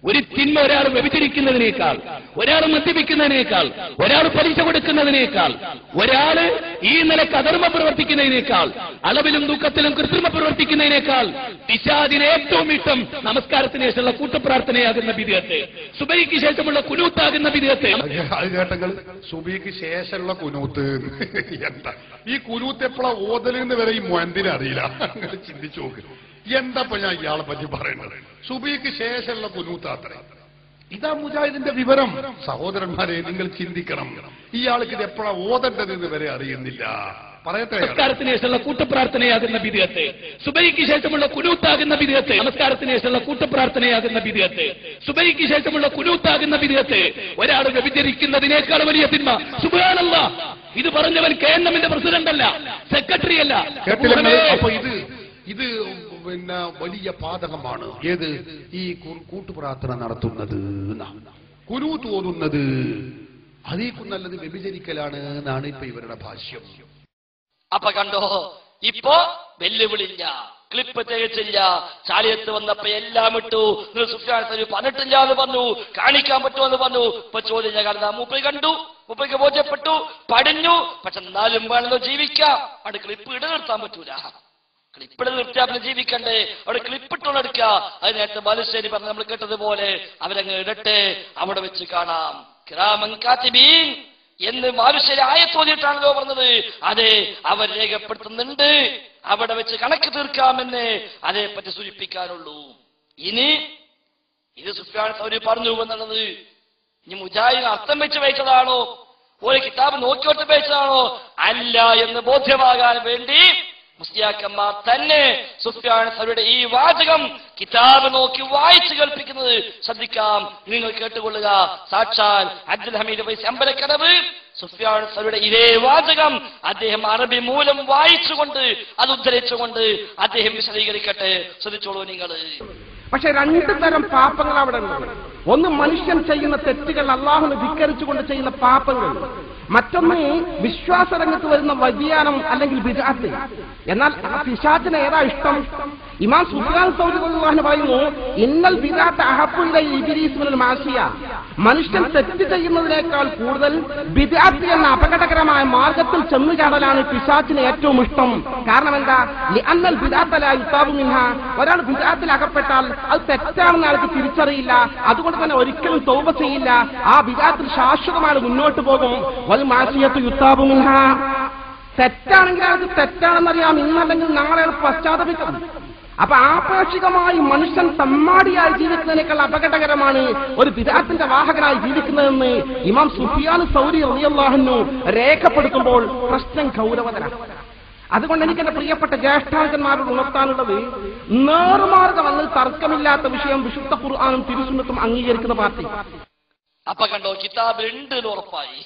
ഒരു തിന്മ ഒരാൾ വ്യഭിചരിക്കുന്നതിനേക്കാൾ ഒരാൾ മദ്യപിക്കുന്നതിനേക്കാൾ ഒരാൾ പലിശ കൊടുക്കുന്നതിനേക്കാൾ ഒരാള് ഈ നിലക്ക് അധർമ്മ പ്രവർത്തിക്കുന്നതിനേക്കാൾ അളവിലും തൂക്കത്തിലും കൃത്രിമ പ്രവർത്തിക്കുന്നതിനേക്കാൾ പിശാദിന് ഏറ്റവും ഇഷ്ടം നമസ്കാരത്തിന് ശേഷമുള്ള കൂട്ടപ്രാർത്ഥനയാകുന്ന വിധേയത്തെ സുബൈക്ക് ശേഷമുള്ള കുനൂത്താകുന്ന വിധേയത്തെ അത് കേട്ടെങ്കിൽ സുബിക്ക് ശേഷമുള്ള കുനൂത്ത് എന്താ ഈ കുനൂത്ത് എപ്പോഴാ ഓതലെന്ന് വരെ ഈ മൊയന്തിന് അറിയില്ല അങ്ങനെ ചിന്തിച്ചു നോക്ക് എന്താ ഇപ്പൊ ഞാൻ ഇയാളെ പറ്റി പറയുന്നത് സുബിക്ക് ശേഷമുള്ള കുനൂത്താത്രേ ഇതാ മുജാഹിദിന്റെ വിവരം സഹോദരന്മാരെ നിങ്ങൾ ചിന്തിക്കണം ഇയാൾക്ക് ഇത് എപ്പോഴാ ഓതേണ്ടതെന്ന് വരെ അറിയുന്നില്ല പറയട്ടെ അയാൾ. നമസ്കാരത്തിന് ശേഷമുള്ള കൂട്ടപ്രാർത്ഥനയാകുന്ന വിധേയത്തെ സുബൈക്ക് ശേഷമുള്ള കുനൂത്താകുന്ന വിധേയത്തെ നമസ്കാരത്തിന് ശേഷമുള്ള കൂട്ടപ്രാർത്ഥനയാകുന്ന വിധേയത്തെ സുബൈക്ക് ശേഷമുള്ള കുനൂത്താകുന്ന വിധേയത്തെ ഒരാൾ വ്യഭിചരിക്കുന്നതിനേക്കാൾ വലിയ തിന്മ സുബാനല്ല ഇത് പറഞ്ഞവൻ കെ എൻ എമ്മിന്റെ പ്രസിഡന്റ് അല്ല സെക്രട്ടറി അല്ല കേട്ടില്ല നിങ്ങൾ? അപ്പൊ ഇത് ഇത് പിന്നെ വലിയ പാതകമാണ് ഏത് ഈ കൂ- കൂട്ടുപ്രാർത്ഥന നടത്തുന്നത് എന്നാ. കുരു തോന്നുന്നത് അതേക്കും നല്ലത് വ്യഭിചരിക്കലാണ് എന്നാണ് ഇപ്പൊ ഇവരുടെ ഭാഷ്യം അപ്പൊ കണ്ടോ ഇപ്പോ വെല്ലുവിളില്ല ക്ലിപ്പ് തികച്ചില്ല ചാലിയത്ത് വന്നപ്പോ എല്ലാം ഇട്ടു നിങ്ങൾ സുഫിയാൻ തരൂ പതിനെട്ടില്ല എന്ന് പറഞ്ഞു കാണിക്കാൻ പറ്റുമോ എന്ന് പറഞ്ഞു ഇപ്പൊ ചോദ്യം ഞാൻ കാരണം മൂപ്പര് കണ്ടു മൂപ്പയ്ക്ക് ബോധ്യപ്പെട്ടു പഠിഞ്ഞു പക്ഷെ എന്നാലും വേണമല്ലോ ജീവിക്കാം അവിടെ ക്ലിപ്പ് ഇട നിർത്താൻ പറ്റൂല ക്ലിപ്പിട നിർത്തിയാൽ പിന്നെ ജീവിക്കണ്ടേ അവിടെ ക്ലിപ്പിട്ടോണ്ട് എടുക്കുക അത് നേരത്തെ ബാലുശ്ശേരി പറഞ്ഞ് നമ്മൾ കേട്ടതുപോലെ അവരങ്ങ് ഇടട്ടെ അവിടെ വെച്ച് കാണാം കിറാമൻ കാത്തിബീൻ എന്ന് മാനുഷ്യരെ ആയത്തോതിയിട്ടാണല്ലോ പറഞ്ഞത് അതെ അവർ രേഖപ്പെടുത്തുന്നുണ്ട് അവിടെ വെച്ച് കണക്ക് തീർക്കാമെന്ന് അതേപ്പറ്റി സൂചിപ്പിക്കാനുള്ളൂ ഇനി ഇത് സുഫിയാൻ സൗരി പറഞ്ഞു എന്നുള്ളത് ഇനി മുജാഹിദ് അർത്ഥം വെച്ച് വെച്ചതാണോ ഒരു കിതാബ് നോക്കിയോട്ട് വെച്ചതാണോ അല്ല എന്ന് ബോധ്യമാകാൻ വേണ്ടി മുസ്ലിയാക്കന്മാർ തന്നെ സുഫിയാൻ സൗരിയുടെ ഈ വാചകം കിതാബ് നോക്കി വായിച്ചു കേൾപ്പിക്കുന്നത് ശ്രദ്ധിക്കാം നിങ്ങൾ കേട്ടുകൊള്ളുക സാക്ഷാൽ അബ്ദുൽ ഹമീദ് വൈസ് അമ്പലക്കടവ് സുഫിയാൻ സൗരിയുടെ ഇതേ വാചകം അദ്ദേഹം അറബി മൂലം വായിച്ചുകൊണ്ട് അത് ഉദ്ധരിച്ചുകൊണ്ട് അദ്ദേഹം വിശദീകരിക്കട്ടെ ശ്രദ്ധിച്ചോളൂ നിങ്ങൾ പക്ഷെ രണ്ടു തരം പാപങ്ങൾ അവിടെ ഉണ്ട് ഒന്ന് മനുഷ്യൻ ചെയ്യുന്ന തെറ്റുകൾ അള്ളാഹുനെ ധിക്കരിച്ചുകൊണ്ട് ചെയ്യുന്ന പാപങ്ങൾ മറ്റൊന്ന് വിശ്വാസ രംഗത്ത് വരുന്ന വ്യതിയാനം അല്ലെങ്കിൽ ബിജാത്ത് എന്നാൽ ആ പിശാച്ചിന് ഏതാ ഇഷ്ടം ഇമാം സുഫിയാൻ സൗദിന് പറയുന്നു ഇന്നൽ ബിജാത്ത് അഹപ്പുള്ള ഇബിരീസ് മാസിയ മനുഷ്യൻ തെറ്റ് ചെയ്യുന്നതിനേക്കാൾ കൂടുതൽ ബിജാത്ത് എന്ന അപകടകരമായ മാർഗത്തിൽ ചെന്നു ചാടലാണ് പിശാച്ചിന് ഏറ്റവും ഇഷ്ടം കാരണം എന്താ അന്നൽ ബിജാത്തല യുത്താബു മിൻഹ ഒരാൾ ബിജാത്തിൽ അകപ്പെട്ടാൽ അത് തെറ്റാണെന്ന് അയാൾക്ക് തിരിച്ചറിയില്ല അതുകൊണ്ട് തന്നെ ഒരിക്കലും തൗബ ചെയ്യില്ല ആ ബിജാത്തിൽ ശാശ്വതമായി മുന്നോട്ട് പോകും വൽ മാസിയത്ത് യുത്താബു മിൻഹ തെറ്റാണെങ്കിൽ അയാൾക്ക് തെറ്റാണെന്നറിയാം ഇന്നല്ലെങ്കിൽ നാളെ അയാൾ പശ്ചാത്തപിക്കും അപ്പൊ ആപേക്ഷികമായി മനുഷ്യൻ തമ്മാടിയായി ജീവിക്കുന്നതിനേക്കാൾ അപകടകരമാണ് ഒരു വിദാത്തിന്റെ വാഹകനായി ജീവിക്കുന്നതെന്ന് ഇമാം സുഫിയാൻ സൗരി റളിയല്ലാഹുവിനു രേഖപ്പെടുത്തുമ്പോൾ പ്രശ്നം ഗൗരവതരാണ് അതുകൊണ്ട് എനിക്ക് എന്റെ പ്രിയപ്പെട്ട ജ്യേഷ്ഠാങ്കന്മാരോട് ഉണർത്താനുള്ളത് നേറുമാർഗം എന്നതിൽ തർക്കമില്ലാത്ത വിഷയം വിശുദ്ധ ഖുർആാനും തിരുസുന്നത്തും അംഗീകരിക്കുന്ന പാർട്ടി അപ്പൊ കണ്ടോ കിതാബ് ഉണ്ട് എന്ന് ഉറപ്പായി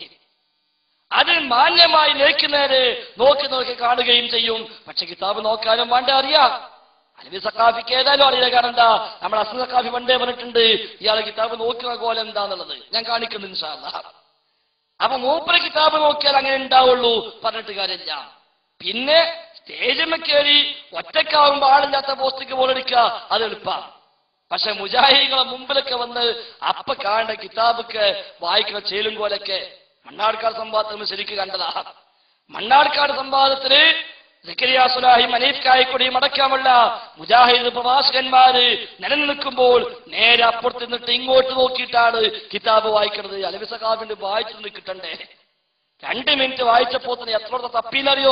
അത് മാന്യമായി നേക്കുന്നേര് നോക്കി നോക്കി കാണുകയും ചെയ്യും പക്ഷെ കിതാബ് നോക്കാനും വേണ്ട അറിയാം അലവി സക്കാഫിക്ക് ഏതായാലും അറിയില്ല കാരണം എന്താ നമ്മുടെ അസൽ സക്കാഫി പണ്ടേ പറഞ്ഞിട്ടുണ്ട് ഇയാളെ കിതാബ് നോക്കുന്ന പോലെ എന്താന്നുള്ളത് ഞാൻ കാണിക്കുന്നു ഇൻഷാല്ല അപ്പൊ മൂപ്പര കിതാബ് നോക്കിയാൽ അങ്ങനെ ഉണ്ടാവുള്ളൂ പറഞ്ഞിട്ട് കാര്യമില്ല പിന്നെ സ്റ്റേജിൽ കയറി ഒറ്റക്കാവുമ്പോ ആളില്ലാത്ത പോസ്റ്റിക്ക് പോലെടുക്കുക അത് എളുപ്പമാണ് പക്ഷെ മുജാഹിദികളെ മുമ്പിലൊക്കെ വന്ന് അപ്പ കാണേണ്ട കിതാബൊക്കെ വായിക്കുന്ന ചേലും പോലൊക്കെ മണ്ണാർക്കാട് സംവാദത്തിൽ നമ്മൾ ശരിക്കും കണ്ടതാ മണ്ണാർക്കാട് സംവാദത്തിന് സക്കരിയ സുലാഹിം അനീഫ് കായക്കൊടിയും അടക്കമുള്ള മുജാഹിദ് പ്രവാസകന്മാര് നിലനിൽക്കുമ്പോൾ നേരെ അപ്പുറത്ത് നിന്നിട്ട് ഇങ്ങോട്ട് നോക്കിയിട്ടാണ് കിതാബ് വായിക്കുന്നത് അലവി സഖാബിന്റെ വായിച്ചു കിട്ടണ്ടേ രണ്ട് മിനിറ്റ് വായിച്ചപ്പോ തന്നെ എത്ര തപ്പിന്നറിയോ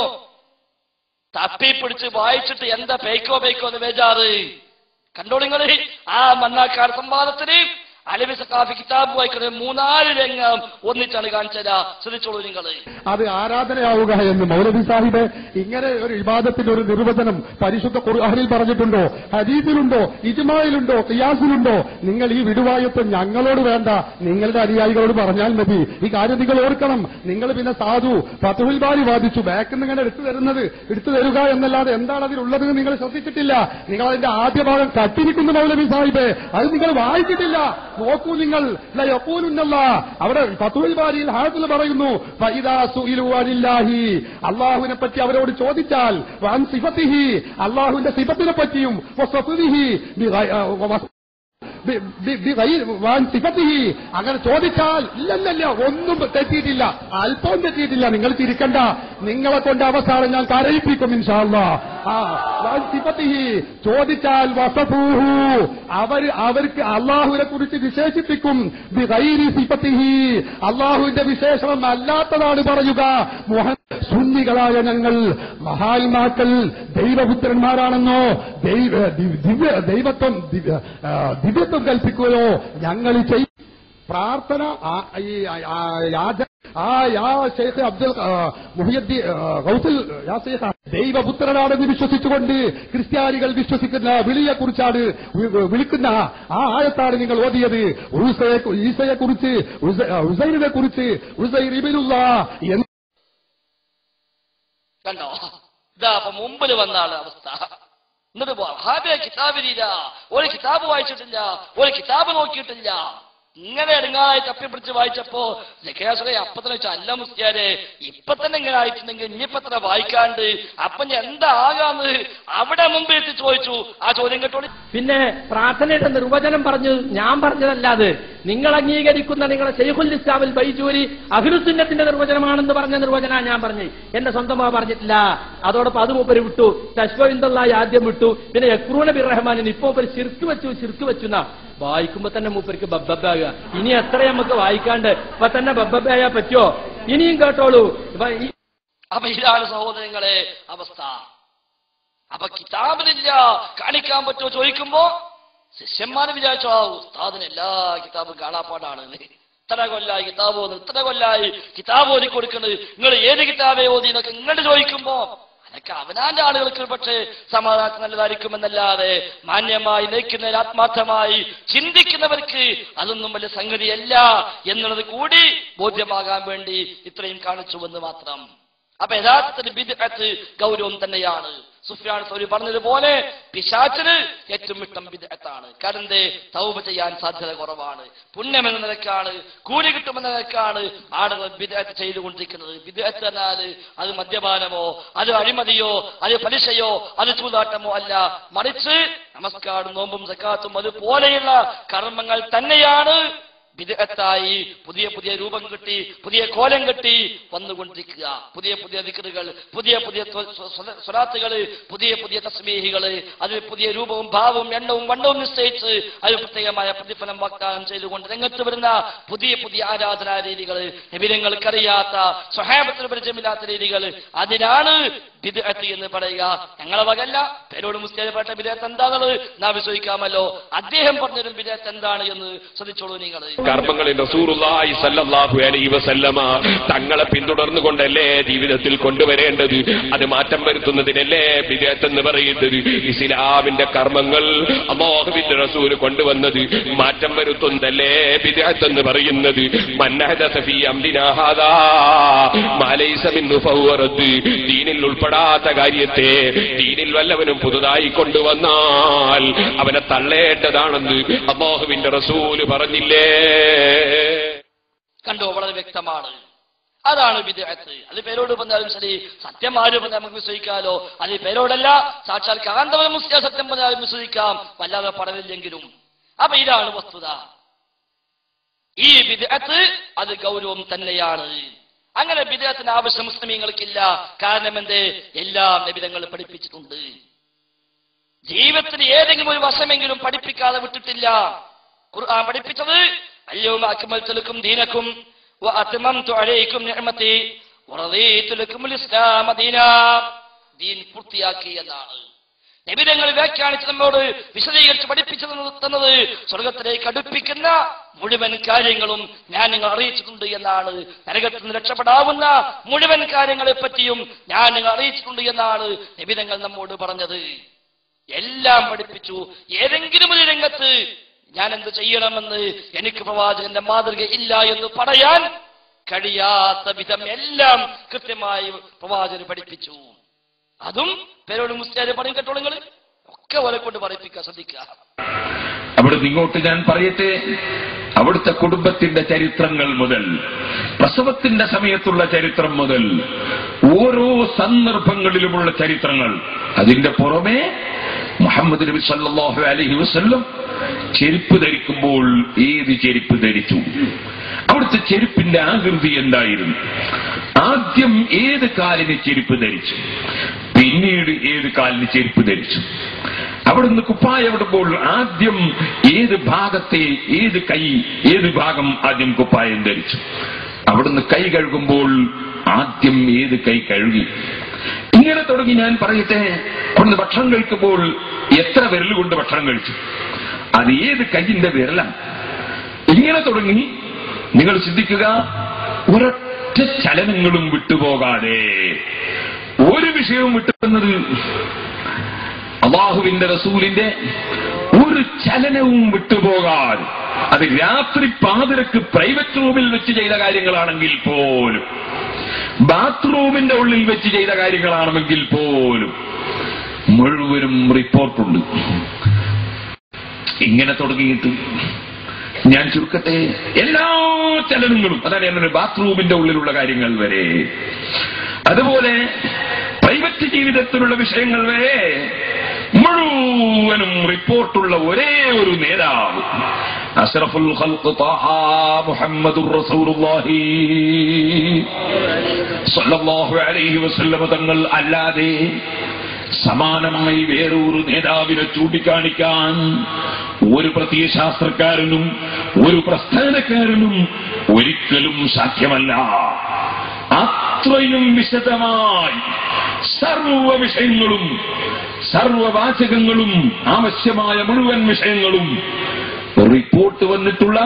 തപ്പി പിടിച്ച് വായിച്ചിട്ട് എന്താ പേക്കോ പേക്കോ എന്ന് ബേജാറ് കണ്ടോ നിങ്ങൾ ആ മണ്ണാക്കാട് സംവാദത്തിന് അലവി സക്കാഫി കിതാബ് വായിക്കുന്നത് മൂന്നാല് രംഗം ഒന്നിച്ചാണ് കാണിച്ചത് ശ്രദ്ധിച്ചോളൂ നിങ്ങൾ അത് ആരാധനയാവുക എന്ന് മൗലവി സാഹിബ് ഇങ്ങനെ ഒരു വിവാദത്തിന്റെ ഒരു നിർവചനം പരിശുദ്ധ ഖുർആനിൽ പറഞ്ഞിട്ടുണ്ടോ ഹദീസിലുണ്ടോ ഇജ്മായിലുണ്ടോ ഖിയാസിലുണ്ടോ നിങ്ങൾ ഈ വിടുവായത്വം ഞങ്ങളോട് വേണ്ട നിങ്ങളുടെ അനുയായികളോട് പറഞ്ഞാൽ മതി ഈ കാര്യം നിങ്ങൾ ഓർക്കണം നിങ്ങൾ പിന്നെ സാധു ഫതുൽ ബാരി വാദിച്ചു ബാക്കിൽ നിന്ന് ഇങ്ങനെ എടുത്തു തരുന്നത് എടുത്തു തരുക എന്നല്ലാതെ എന്താണ് അതിലുള്ളത് എന്ന് നിങ്ങൾ ശ്രദ്ധിച്ചിട്ടില്ല നിങ്ങൾ അതിന്റെ ആദ്യ ഭാഗം കട്ടിരിക്കുന്നു മൗലവി സാഹിബ് അത് നിങ്ങൾ വായിച്ചിട്ടില്ല നോക്കൂ നിങ്ങൾ യഖൂലുന്നല്ലാ. അവിടെ ഫതുൽ ബാരിയിൽ ഹാഫിൽ പറയുന്നു ഫഇദാ സുഇലു അനില്ലാഹി അള്ളാഹുവിനെ പറ്റി അവരോട് ചോദിച്ചാൽ വൻ സിഫത്തിഹി അള്ളാഹുവിന്റെ സിഫത്തിനെ പറ്റിയും വസഫിഹി ബിഗൈ- വ- ബി- ബി- ബി- ഗൈ- വാൻ സിഫത്തിഹി. അങ്ങനെ ചോദിച്ചാൽ ഇല്ലല്ലല്ല ഒന്നും തെറ്റിയിട്ടില്ല അല്പം തെറ്റിയിട്ടില്ല നിങ്ങൾ തിരിക്കണ്ട നിങ്ങളെ കൊണ്ട് അവസാനം ഞാൻ കരയിപ്പിക്കും ഇൻഷാല്ല ആ വാൻ സിഫത്തിഹി. ചോദിച്ചാൽ വസഫൂഹു അവർ അവർക്ക് അള്ളാഹുവിനെ കുറിച്ച് വിശേഷിപ്പിക്കും ബി ഗൈരി സിഫത്തിഹി. അള്ളാഹുവിന്റെ വിശേഷണം അല്ലാത്തതാണ് പറയുക മുഹ- സുന്നികളായ ഞങ്ങൾ മഹാത്മാക്കൾ ദൈവപുത്രന്മാരാണെന്നോ ദൈവ ദി- ദിവ്യ ദൈവത്വം ദിവ്യ- ആ, ദിവ്യത്വം കൽപ്പിക്കുകയോ ഞങ്ങൾ ചെയ്യും പ്രാർത്ഥന ആ- ഈ ആ, യാച ആ യാ ഷെയ്ഖ് അബ്ദുൽ ആ, മുഹിയുദ്ദീൻ ആ, ഗൗസുൽ യാ ഷെയ്ഖ് ദൈവപുത്രനാണെന്ന് വിശ്വസിച്ചുകൊണ്ട് ക്രിസ്ത്യാനികൾ വിശ്വസിക്കുന്ന വിളിയെക്കുറിച്ചാണ് വി- വിളിക്കുന്ന ആ ആയത്താണ് നിങ്ങൾ ഓതിയത് ഉസയെ ഈസയെ കുറിച്ച് ഉസൈറിനെ കുറിച്ച് ഉസൈർ ഇബിനുള്ള എന്ന് കണ്ടോ ഇതാ അപ്പൊ മുമ്പിൽ വന്ന ആള് അവസ്ഥ എന്നിട്ട് ഹാബിയ കിതാബിലില്ല ഒരു കിതാബ് വായിച്ചിട്ടില്ല ഒരു കിതാബ് നോക്കിയിട്ടില്ല ഇങ്ങനെ എടുങ്ങായി തപ്പിപ്പിടിച്ച് വായിച്ചപ്പോ ജക്കേശ്വര അപ്പൊ തന്നെ വെച്ചാൽ അല്ല മുസ്ലിയാരെ ഇപ്പൊ തന്നെ ഇങ്ങനെ ആയിട്ടുണ്ടെങ്കിൽ ഇനിയിപ്പൊ തന്നെ വായിക്കാണ്ട് അപ്പൊ ഞാൻ എന്താ ആകാന്ന് അവിടെ മുമ്പ് എത്തി ചോദിച്ചു ആ ചോദ്യം കേട്ടോളി പിന്നെ പ്രാർത്ഥനയുടെ നിർവചനം പറഞ്ഞു ഞാൻ പറഞ്ഞതല്ലാതെ നിങ്ങൾ അംഗീകരിക്കുന്ന നിങ്ങളെ ഷെയ്ഖുൽ ഇസ്ലാമിൽ ബൈജൂരി അഖിലുസുന്നത്തിന്റെ നിർവചനമാണെന്ന് പറഞ്ഞ നിർവചന ഞാൻ പറഞ്ഞു എന്റെ സ്വന്തമാ പറഞ്ഞിട്ടില്ല അതോടൊപ്പം അത് മൂപ്പര് വിട്ടു തശ്വന്തുള്ളായി ആദ്യം വിട്ടു പിന്നെ യക്രൂന ബിർ റഹ്മാനിന് ഇപ്പൊ ഒരു ചിർക്ക് വെച്ചു ചിർക്ക് വെച്ചു എന്നാ വായിക്കുമ്പോ തന്നെ മൂപ്പർക്ക് ബബ്ബബ്ബാകുക ഇനി എത്ര നമുക്ക് വായിക്കാണ്ട് ഇപ്പൊ തന്നെ ബബ്ബബ്ബായാ പറ്റുമോ ഇനിയും കേട്ടോളൂ ഇപ്പൊ ഈ അപ്പൊ ഇതാണ് സഹോദരങ്ങളെ അവസ്ഥ അപ്പൊ കിതാബിലില്ല കാണിക്കാൻ പറ്റുമോ ചോദിക്കുമ്പോ ശിഷ്യന്മാര് വിചാരിച്ചോ ആ ഉസ്താദിന് എല്ലാ കിതാബും കാണാപ്പാടാണ് എന്ന്. ഇത്ര കൊല്ലായി കിതാബ് ഓതുന്നു ഇത്ര കൊല്ലായി കിതാബ് ഓതി കൊടുക്കുന്നത് നിങ്ങൾ ഏത് കിതാബേ ഓതി എന്നൊക്കെ ഇങ്ങോട്ട് ചോദിക്കുമ്പോ അതൊക്കെ അവനാന്റെ ആളുകൾക്ക് പക്ഷേ സമാധാനം നല്ലതായിരിക്കുമെന്നല്ലാതെ മാന്യമായി നയിക്കുന്നതിൽ ആത്മാർത്ഥമായി ചിന്തിക്കുന്നവർക്ക് അതൊന്നും വലിയ സംഗതിയല്ല എന്നുള്ളത് കൂടി ബോധ്യമാകാൻ വേണ്ടി ഇത്രയും കാണിച്ചുവെന്ന് മാത്രം അപ്പൊ യഥാർത്ഥത്തിൽ ബിദ്അത്ത് ഗൗരവം തന്നെയാണ് സുഫിയാൻ സൗരി പറഞ്ഞതുപോലെ പിശാച്ചിന് ഏറ്റവും ഇഷ്ടം ബിദ്അത്താണ് കാരണം എന്തേ തൗബ ചെയ്യാൻ സാധ്യത കുറവാണ് പുണ്യമെന്ന നിലക്കാണ് കൂലി കിട്ടുമെന്ന നിലക്കാണ് ആളുകൾ ബിദ്അത്ത് ചെയ്തുകൊണ്ടിരിക്കുന്നത് ബിദ്അത്ത് എന്നാൽ അത് മദ്യപാനമോ അത് അഴിമതിയോ അത് പലിശയോ അത് ചൂതാട്ടമോ അല്ല മറിച്ച് നമസ്കാരം നോമ്പും സക്കാത്തും അതുപോലെയുള്ള കർമ്മങ്ങൾ തന്നെയാണ് വിദഗ്ധത്തായി പുതിയ പുതിയ രൂപം കിട്ടി പുതിയ കോലം കെട്ടി വന്നുകൊണ്ടിരിക്കുക പുതിയ പുതിയ ദിക്കറുകൾ പുതിയ പുതിയ സ്വലാത്തുകൾ പുതിയ പുതിയ തസ്മീഹികൾ അതിൽ പുതിയ രൂപവും ഭാവവും എണ്ണവും വണ്ണവും നിശ്ചയിച്ച് അതിൽ പ്രത്യേകമായ പ്രതിഫലം വാഗ്ദാനം ചെയ്തുകൊണ്ട് രംഗത്ത് വരുന്ന പുതിയ പുതിയ ആരാധനാ രീതികൾ നബിരങ്ങൾക്കറിയാത്ത സ്വഹാബത്തിന് പരിചയമില്ലാത്ത രീതികൾ അതിനാണ് ബിദ്അത്ത് എന്ന് പറയുക ഞങ്ങളെ വകല്ല പേരോട് മുസ്ലിം പേട്ട ബിദഅത്ത് എന്താണെന്നുള്ളത് നാം വിശ്വസിക്കാമല്ലോ അദ്ദേഹം പറഞ്ഞൊരു ബിദഅത്ത് എന്താണ് എന്ന് ശ്രദ്ധിച്ചോളൂ നിങ്ങൾ കർമ്മങ്ങളിൽ റസൂറുല്ലാഹി സല്ലല്ലാഹു അലൈഹി വസല്ലമ തങ്ങളെ പിന്തുടർന്നുകൊണ്ടല്ലേ ജീവിതത്തിൽ കൊണ്ടുവരേണ്ടത് അത് മാറ്റം വരുത്തുന്നതിനല്ലേ ബിദഅത്ത് എന്ന് പറയുന്നത് ഇസ്ലാമിന്റെ കർമ്മങ്ങൾ അല്ലാഹുവിന്റെ റസൂൽ കൊണ്ടുവന്നത് മാറ്റം വരുത്തുന്നതല്ലേ ബിദഅത്ത് എന്ന് പറയുന്നത് മന്നഹദത ഫീ അംരിനാ ഹാദാ മാ ലൈസ മിൻഹു ഫഹുവ റദ്ദ് ദീനിൽ ഉൾപ്പെടാത്ത കാര്യത്തെ ദീനിൽ വല്ലവനും പുതുതായി കൊണ്ടുവന്നാൽ അവനെ തള്ളേണ്ടതാണെന്ന് അള്ളാഹുവിന്റെ റസൂല് പറഞ്ഞില്ലേ കണ്ടോ വളരെ വ്യക്തമാണ് അതാണ് വിദേഹത്ത് അത് പേരോട് പറഞ്ഞാലും ശരി സത്യം ആര് പറഞ്ഞാൽ നമുക്ക് വിശ്വസിക്കാലോ അത് പേരോടല്ല സാക്ഷാൽ കാന്തവൻ മുസ്ലിം സത്യം പറഞ്ഞാലും വിശ്വസിക്കാം വല്ലാതെ പഠനമില്ലെങ്കിലും അപ്പൊ ഇതാണ് വസ്തുത ഈ വിദേഹത്ത് അത് ഗൗരവം തന്നെയാണ് അങ്ങനെ വിദേഹത്തിന് ആവശ്യം മുസ്ലിമീങ്ങൾക്കില്ല കാരണം എന്തേ എല്ലാം നബിതങ്ങൾ പഠിപ്പിച്ചിട്ടുണ്ട് ജീവിതത്തിന് ഏതെങ്കിലും ഒരു വശമെങ്കിലും പഠിപ്പിക്കാതെ വിട്ടിട്ടില്ല ഖുർആൻ പഠിപ്പിച്ചത് അയ്യോ അക്മൽത്തുലക്കും ദീനക്കും وأتممت عليكم نعمتي ورضيت لكم الإسلام دينا ദീൻ പൂർത്തിയാക്കി എന്നാണ് നബിതങ്ങൾ വ്യാഖ്യാനിച്ച് നമ്മോട് വിശദീകരിച്ച് പഠിപ്പിച്ചു തന്നത് സ്വർഗത്തിലേക്ക് അടുപ്പിക്കുന്ന മുഴുവൻ കാര്യങ്ങളും ഞാൻ നിങ്ങൾ അറിയിച്ചിട്ടുണ്ട് എന്നാണ് നരകത്തിൽ നിന്ന് രക്ഷപ്പെടാവുന്ന മുഴുവൻ കാര്യങ്ങളെ പറ്റിയും ഞാൻ നിങ്ങൾ അറിയിച്ചിട്ടുണ്ട് എന്നാണ് നബിതങ്ങൾ നമ്മോട് പറഞ്ഞത് എല്ലാം പഠിപ്പിച്ചു ഏതെങ്കിലും ഒരു രംഗത്ത് ഞാൻ എന്ത് ചെയ്യണമെന്ന് എനിക്ക് പ്രവാചകന്റെ മാതൃക ഇല്ല എന്ന് പറയാൻ കഴിയാത്ത വിധം എല്ലാം കൃത്യമായി പ്രവാചകൻ പഠിപ്പിച്ചു അതും പേരോട് മുസ്ലിം പറയും കേട്ടോളൂ നിങ്ങൾ ഒക്കെ ഓലെ കൊണ്ട് പറയിപ്പിക്കുക ശ്രദ്ധിക്കുക അവിടുന്ന് ഇങ്ങോട്ട് ഞാൻ പറയട്ടെ അവിടുത്തെ കുടുംബത്തിന്റെ ചരിത്രങ്ങൾ മുതൽ പ്രസവത്തിന്റെ സമയത്തുള്ള ചരിത്രം മുതൽ ഓരോ സന്ദർഭങ്ങളിലുമുള്ള ചരിത്രങ്ങൾ അതിന്റെ പുറമെ മുഹമ്മദ് നബി സല്ലല്ലാഹു അലൈഹി വസല്ലം ചെരുപ്പ് ധരിക്കുമ്പോൾ ഏത് ചെരുപ്പ് ധരിച്ചു അവിടുത്തെ ചെരുപ്പിന്റെ ആകൃതി എന്തായിരുന്നു ആദ്യം ഏത് കാലിന് ചെരുപ്പ് ധരിച്ചു പിന്നീട് ഏത് കാലിന് ചെരുപ്പ് ധരിച്ചു അവിടുന്ന് കുപ്പായവിടുമ്പോൾ ആദ്യം ഏത് ഭാഗത്തെ ഏത് കൈ ഏത് ഭാഗം ആദ്യം കുപ്പായം ധരിച്ചു അവിടുന്ന് കൈ കഴുകുമ്പോൾ ആദ്യം ഏത് കൈ കഴുകി ഇങ്ങനെ തുടങ്ങി ഞാൻ പറയട്ടെ അവിടുന്ന് ഭക്ഷണം കഴിക്കുമ്പോൾ എത്ര വിരൽ കൊണ്ട് ഭക്ഷണം കഴിച്ചു അത് ഏത് കൈയിന്റെ വിരലാണ് ഇങ്ങനെ തുടങ്ങി നിങ്ങൾ ചിന്തിക്കുക ഒരൊറ്റ ചലനങ്ങളും വിട്ടുപോകാതെ ഒരു വിഷയവും വിട്ടുവന്നത് അള്ളാഹുവിന്റെ റസൂലിന്റെ ഒരു ചലനവും വിട്ടുപോകാൻ അത് രാത്രി പാതിരക്ക് പ്രൈവറ്റ് റൂമിൽ വെച്ച് ചെയ്ത കാര്യങ്ങളാണെങ്കിൽ പോലും ബാത്റൂമിന്റെ ഉള്ളിൽ വെച്ച് ചെയ്ത കാര്യങ്ങളാണെങ്കിൽ പോലും മുഴുവനും റിപ്പോർട്ടുണ്ട് ഇങ്ങനെ തുടങ്ങിയിട്ട് ഞാൻ ചുരുക്കട്ടെ എല്ലാ ചലനങ്ങളും അതാണ് ഞാൻ ബാത്റൂമിന്റെ ഉള്ളിലുള്ള കാര്യങ്ങൾ വരെ അതുപോലെ പ്രൈവറ്റ് ജീവിതത്തിലുള്ള വിഷയങ്ങൾ വരെ മുഴുവനും റിപ്പോർട്ടുള്ള ഒരേ ഒരു നേതാവ് അഷ്റഫുൽ ഖൽഖ് ത്വാഹ മുഹമ്മദുർ റസൂലുള്ളാഹി സ്വല്ലല്ലാഹു അലൈഹി വസല്ലമ തങ്ങൾ അല്ലാതെ സമാനമായി വേറൊരു നേതാവിനെ ചൂണ്ടിക്കാണിക്കാൻ ഒരു പ്രത്യയശാസ്ത്രക്കാരനും ഒരു പ്രസ്ഥാനക്കാരനും ഒരിക്കലും സാധ്യമല്ല അത്രയും വിശദമായി സർവ വിഷയങ്ങളും സർവവാചകങ്ങളും ആവശ്യമായ മുഴുവൻ വിഷയങ്ങളും റിപ്പോർട്ട് വന്നിട്ടുള്ള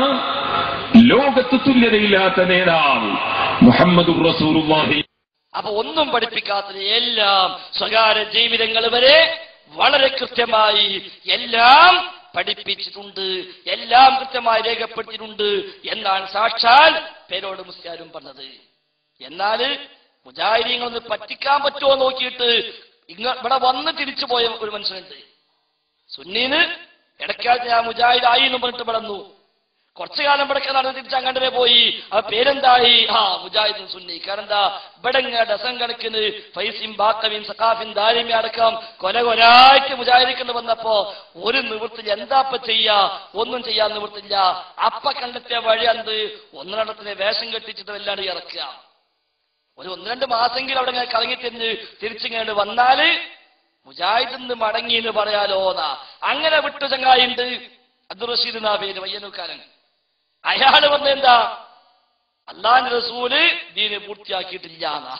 ലോകത്ത് തുല്യതയില്ലാത്ത നേതാവ് മുഹമ്മദ് റസൂറുല്ലാഹി അപ്പൊ ഒന്നും പഠിപ്പിക്കാത്തത് എല്ലാം സ്വകാര്യ ജീവിതങ്ങൾ വരെ വളരെ കൃത്യമായി എല്ലാം പഠിപ്പിച്ചിട്ടുണ്ട് എല്ലാം കൃത്യമായി രേഖപ്പെടുത്തിയിട്ടുണ്ട് എന്നാണ് സാക്ഷാൽ പേരോട് മുസ്ലിയാരും പറഞ്ഞത് എന്നാൽ മുജാഹിദീങ്ങളൊന്ന് പറ്റിക്കാൻ പറ്റുമോ നോക്കിയിട്ട് ഇങ്ങ ഇവിടെ വന്ന് തിരിച്ചു പോയ ഒരു മനുഷ്യനുണ്ട് സുന്നീന് ഇടയ്ക്കാലത്ത് ഞാൻ മുജാഹിദ് ആയി എന്ന് പറഞ്ഞിട്ട് വളർന്നു കുറച്ചു കാലം ഇവിടൊക്കെ നടന്ന് തിരിച്ച് അങ്ങനെ പോയി ആ പേരെന്തായി ആ മുജാഹിദും സുന്നി കാരണം എന്താ ഇവിടെ ഇങ്ങനെ ഡസൻ കണക്കിന് ഫൈസിം ബാക്കവിൻ സഖാഫിൻ ദാരിമി അടക്കം കൊല കൊലായിട്ട് മുജാഹിദിക്കൊണ്ട് വന്നപ്പോ ഒരു നിവൃത്തില്ല എന്താപ്പ ചെയ്യാ ഒന്നും ചെയ്യാൻ നിവൃത്തില്ല അപ്പ കണ്ടെത്തിയ വഴി എന്ത് ഒന്നിടത്തിന് വേഷം കെട്ടിച്ചിട്ട് വല്ലാണ്ട് ഇറക്കുക ഒരു ഒന്ന് രണ്ട് മാസമെങ്കിലും അവിടെ ഇങ്ങനെ കറങ്ങി തിരിഞ്ഞ് തിരിച്ചിങ്ങോട്ട് വന്നാല് മുജാഹിദിന്ന് മടങ്ങി എന്ന് പറയാലോന്നാ അങ്ങനെ വിട്ടു ചങ്ങായിണ്ട് അബ്ദുൾ റഷീദ് എന്നാ പേര് വയ്യനൂക്കാരൻ അയാള് വന്നെന്താ അള്ളാന്റെ റസൂല് ദീന് പൂർത്തിയാക്കിയിട്ടില്ല എന്നാ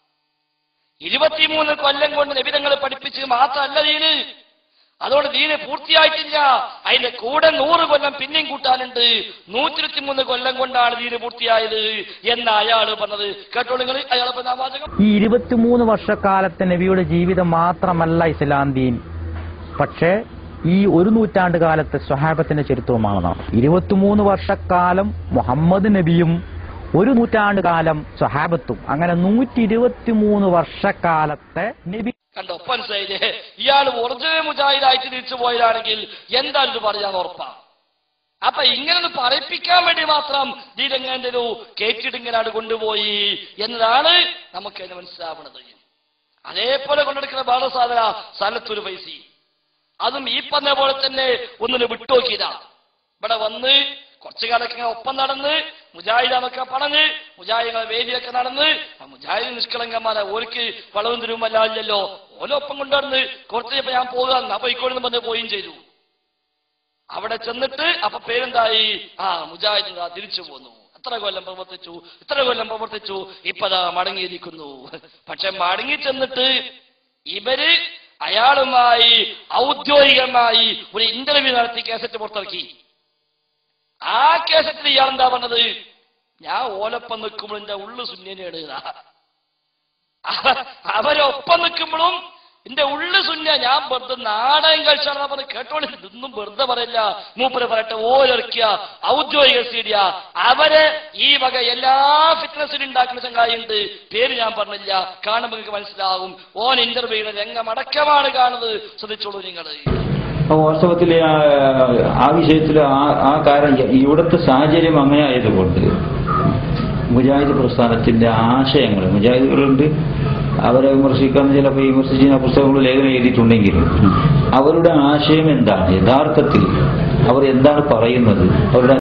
ഇരുപത്തിമൂന്ന് കൊല്ലം കൊണ്ട് നബിതങ്ങൾ പഠിപ്പിച്ച് മാത്രമല്ല ദീന് അതുകൊണ്ട് ദീന് പൂർത്തിയായിട്ടില്ല അതിന്റെ കൂടെ നൂറ് കൊല്ലം പിന്നെയും കൂട്ടാനുണ്ട് നൂറ്റിരുപത്തിമൂന്ന് കൊല്ലം കൊണ്ടാണ് ദീന് പൂർത്തിയായത് എന്ന് അയാള് പറഞ്ഞത് കേട്ടോളൂ നിങ്ങൾ അയാളെ പറഞ്ഞ ആ വാചകം ഈ ഇരുപത്തിമൂന്ന് വർഷക്കാലത്തെ നബിയുടെ ജീവിതം മാത്രമല്ല ഇസ്ലാം ദീൻ പക്ഷേ ഈ ഒരു നൂറ്റാണ്ട് കാലത്തെ സ്വഹാബത്തിന്റെ ചരിത്രവുമാണെന്നാണ് ഇരുപത്തിമൂന്ന് വർഷക്കാലം മുഹമ്മദ് നബിയും ഒരു നൂറ്റാണ്ട് കാലം സ്വഹാബത്തും അങ്ങനെ നൂറ്റി ഇരുപത്തിമൂന്ന് വർഷക്കാലത്തെ നബി കണ്ടോ ഇപ്പൊ മനസ്സിലായില്ലേ ഇയാൾ ഒറിജിനൽ മുജാഹിദായിട്ട് തിരിച്ചു പോയതാണെങ്കിൽ എന്തായാലും ഇത് പറയാൻ ഉറപ്പാ അപ്പൊ ഇങ്ങനെ ഒന്ന് പറയിപ്പിക്കാൻ വേണ്ടി മാത്രം ദീരങ്ങന്റെ ഒരു കേറ്റിടിങ്ങനാട് കൊണ്ടുപോയി എന്നതാണ് നമുക്ക് അതിന് മനസ്സിലാവുന്നത് അതേപോലെ കൊണ്ടെടുക്കുന്ന ബാലസാധന സ്ഥലത്തൊരു പൈസ അതും ഈ പറഞ്ഞ പോലെ തന്നെ ഒന്നിന് വിട്ടുനോക്കിയതാ ഇവിടെ വന്ന് കുറച്ചു കാലൊക്കെ ഇങ്ങനെ ഒപ്പം നടന്ന് മുജാഹിദാന്നൊക്കെ പറഞ്ഞ് മുജാഹിദുകളെ വേദിയൊക്കെ നടന്ന് ആ മുജാഹിദ് നിഷ്കളങ്കന്മാരെ ഓർക്ക് വളവും തിരുവല്ലാല്ലോ ഓലൊപ്പം കൊണ്ടുവന്ന് കുറച്ച് കഴിഞ്ഞപ്പോ ഞാൻ പോകാൻ അപ്പൊ ഇക്കോടെന്ന് പറഞ്ഞ് പോവുകയും ചെയ്തു അവിടെ ചെന്നിട്ട് അപ്പൊ പേരെന്തായി ആ മുജാഹിദ് ദാ തിരിച്ചു പോന്നു എത്ര കൊല്ലം പ്രവർത്തിച്ചു ഇത്ര കൊല്ലം പ്രവർത്തിച്ചു ഇപ്പതാ മടങ്ങിയിരിക്കുന്നു പക്ഷെ മടങ്ങി ചെന്നിട്ട് ഇവര് അയാളുമായി ഔദ്യോഗികമായി ഒരു ഇന്റർവ്യൂ നടത്തി കേസറ്റ് പുറത്തിറക്കി ആ കേസറ്റിൽ ഇയാൾ എന്താ പറഞ്ഞത് ഞാൻ ഓലപ്പം നിൽക്കുമ്പോൾ എന്റെ ഉള്ളു സുന്യനെയാണ് ഇതാ. അവ- അവരൊപ്പം നിൽക്കുമ്പോഴും എന്റെ ഉള്ളു സുന്യ ഞാൻ വെറുതെ നാടകം കഴിച്ചാണെന്ന് പറഞ്ഞ് കേട്ടോളി ഇതൊന്നും വെറുതെ പറയില്ല മൂപ്പര് പറയട്ടെ ഓരൊറിക്കുക ഔദ്യോഗിക സീഡിയ അവരെ ഈ വക എല്ലാ ഫിറ്റ്നസിനും ഉണ്ടാക്കുന്ന ചങ്ങായിണ്ട് പേര് ഞാൻ പറഞ്ഞില്ല കാണുമ്പോൾ നിങ്ങൾക്ക് മനസ്സിലാവും ഓൻ ഇന്റർവ്യൂയുടെ രംഗം അടക്കമാണ് കാണുന്നത് ശ്രദ്ധിച്ചോളൂ നിങ്ങൾ അപ്പൊ വാസ്തവത്തിൽ ആ വിഷയത്തിൽ ആ ആ കാര്യം ഇവിടുത്തെ സാഹചര്യം അങ്ങനെ ആയതുകൊണ്ട് മുജാഹിദ് പ്രസ്ഥാനത്തിന്റെ ആശയങ്ങൾ മുജാഹിദുകളുണ്ട് അവരെ വിമർശിക്കാൻ ചിലപ്പോൾ വിമർശിച്ച് ആ പുസ്തകങ്ങൾ ലേഖനം എഴുതിയിട്ടുണ്ടെങ്കിലും അവരുടെ ആശയം എന്താണ് യഥാർത്ഥത്തിൽ അവർ എന്താണ് പറയുന്നത് അവരുടെ